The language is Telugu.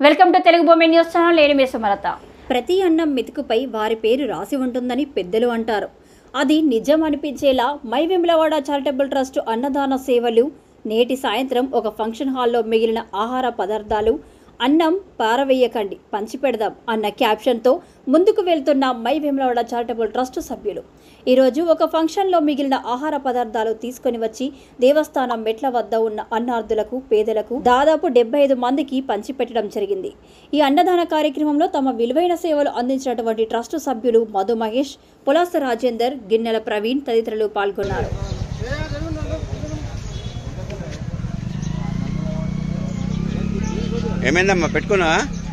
వెల్కమ్ టు తెలుగు భూమి న్యూస్ ఛానల్ నేను మీ సుమలత ప్రతి అన్నం మెతుకుపై వారి పేరు రాసి ఉంటుందని పెద్దలు అంటారు అది నిజం అనిపించేలా మై వెమ్లవాడ చారిటబుల్ ట్రస్ట్ అన్నదాన సేవలు నేటి సాయంత్రం ఒక ఫంక్షన్ హాల్లో మిగిలిన ఆహార పదార్థాలు అన్నం పారవేయకండి పంచిపెడదాం అన్న క్యాప్షన్తో ముందుకు వెళ్తున్న మై వెమ్లవాడ చారిటబుల్ ట్రస్ట్ సభ్యులు ఈరోజు ఒక ఫంక్షన్లో మిగిలిన ఆహార పదార్థాలు తీసుకొని వచ్చి దేవస్థానం మెట్ల వద్ద ఉన్న అన్నార్థులకు పేదలకు దాదాపు డెబ్బై ఐదు మందికి పంచిపెట్టడం జరిగింది ఈ అన్నదాన కార్యక్రమంలో తమ విలువైన సేవలు అందించినటువంటి ట్రస్ట్ సభ్యులు మధు మహేష్ పులాస రాజేందర్ గిన్నెల ప్రవీణ్ తదితరులు పాల్గొన్నారు ఏమైందమ్మా పెట్టుకున్నా